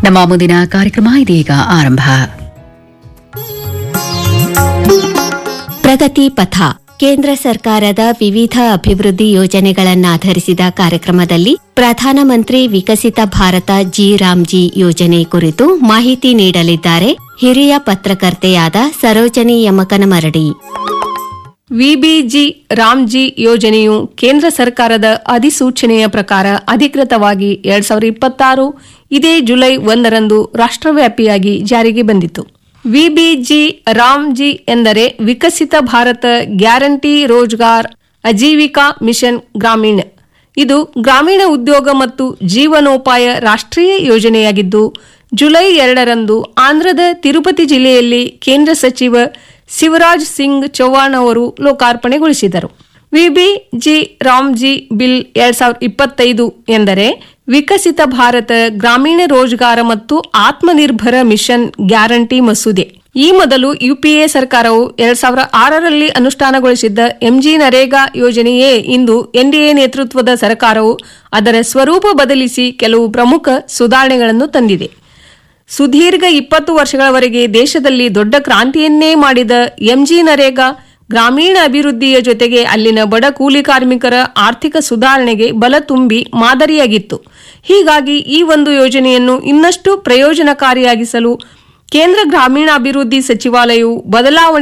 ನಮ್ಮ ಮುಂದಿನ ಕಾರ್ಯಕ್ರಮ ಇದೀಗ ಆರಂಭ ಪ್ರಗತಿ ಪಥ ಕೇಂದ್ರ ಸರ್ಕಾರದ ವಿವಿಧ ಅಭಿವೃದ್ಧಿ ಯೋಜನೆಗಳನ್ನಾಧರಿಸಿದ ಕಾರ್ಯಕ್ರಮದಲ್ಲಿ ಪ್ರಧಾನಮಂತ್ರಿ ವಿಕಸಿತ ಭಾರತ ಜಿ ರಾಮ್ಜಿ ಯೋಜನೆ ಕುರಿತು ಮಾಹಿತಿ ನೀಡಲಿದ್ದಾರೆ ಹಿರಿಯ ಪತ್ರಕರ್ತೆಯಾದ ಸರೋಜನಿ ಯಮಕನಮರಡಿ ವಿಬಿಜಿ ರಾಮ್ಜಿ ಯೋಜನೆಯು ಕೇಂದ್ರ ಸರ್ಕಾರದ ಅಧಿಸೂಚನೆಯ ಪ್ರಕಾರ ಅಧಿಕೃತವಾಗಿ ಎರಡ್ ಸಾವಿರದ ಇಪ್ಪತ್ತಾರು ಇದೇ ಜುಲೈ ಒಂದರಂದು ರಾಷ್ಟ್ರವ್ಯಾಪಿಯಾಗಿ ಜಾರಿಗೆ ಬಂದಿತು ವಿಬಿಜಿ ರಾಮ್ಜಿ ಎಂದರೆ ವಿಕಸಿತ ಭಾರತ ಗ್ಯಾರಂಟಿ ರೋಜ್ಗಾರ್ ಅಜೀವಿಕಾ ಮಿಷನ್ ಗ್ರಾಮೀಣ ಇದು ಗ್ರಾಮೀಣ ಉದ್ಯೋಗ ಮತ್ತು ಜೀವನೋಪಾಯ ರಾಷ್ಟ್ರೀಯ ಯೋಜನೆಯಾಗಿದ್ದು ಜುಲೈ ಎರಡರಂದು ಆಂಧ್ರದ ತಿರುಪತಿ ಜಿಲ್ಲೆಯಲ್ಲಿ ಕೇಂದ್ರ ಸಚಿವ ಶಿವರಾಜ್ ಸಿಂಗ್ ಚೌಹಾಣ್ ಅವರು ಲೋಕಾರ್ಪಣೆಗೊಳಿಸಿದರು ವಿಬಿ ಜಿ ರಾಮ್ಜಿ ಬಿಲ್ ಎರಡ್ ಸಾವಿರದ ಇಪ್ಪತ್ತೈದು ಎಂದರೆ ವಿಕಸಿತ ಭಾರತ ಗ್ರಾಮೀಣ ರೋಜ್ಗಾರ ಮತ್ತು ಆತ್ಮನಿರ್ಭರ ಮಿಷನ್ ಗ್ಯಾರಂಟಿ ಮಸೂದೆ ಈ ಮೊದಲು ಯುಪಿಎ ಸರ್ಕಾರವು ಎರಡ್ ಸಾವಿರದ ಆರರಲ್ಲಿ ಅನುಷ್ಠಾನಗೊಳಿಸಿದ್ದ ಎಂಜಿ ನರೇಗಾ ಯೋಜನೆಯೇ ಇಂದು ಎನ್ಡಿಎ ನೇತೃತ್ವದ ಸರ್ಕಾರವು ಅದರ ಸ್ವರೂಪ ಬದಲಿಸಿ ಕೆಲವು ಪ್ರಮುಖ ಸುಧಾರಣೆಗಳನ್ನು ತಂದಿದೆ ಸುದೀರ್ಘ ಇಪ್ಪತ್ತು ವರ್ಷಗಳವರೆಗೆ ದೇಶದಲ್ಲಿ ದೊಡ್ಡ ಕ್ರಾಂತಿಯನ್ನೇ ಮಾಡಿದ ಎಂಜಿ ನರೇಗಾ ಗ್ರಾಮೀಣ ಅಭಿವೃದ್ಧಿಯ ಜೊತೆಗೆ ಅಲ್ಲಿನ ಬಡ ಕೂಲಿ ಕಾರ್ಮಿಕರ ಆರ್ಥಿಕ ಸುಧಾರಣೆಗೆ ಬಲ ತುಂಬಿ ಮಾದರಿಯಾಗಿತ್ತು ಹೀಗಾಗಿ ಈ ಒಂದು ಯೋಜನೆಯನ್ನು ಇನ್ನಷ್ಟು ಪ್ರಯೋಜನಕಾರಿಯಾಗಿಸಲು ಕೇಂದ್ರ ಗ್ರಾಮೀಣಾಭಿವೃದ್ಧಿ ಸಚಿವಾಲಯವು ಬದಲಾವಣೆ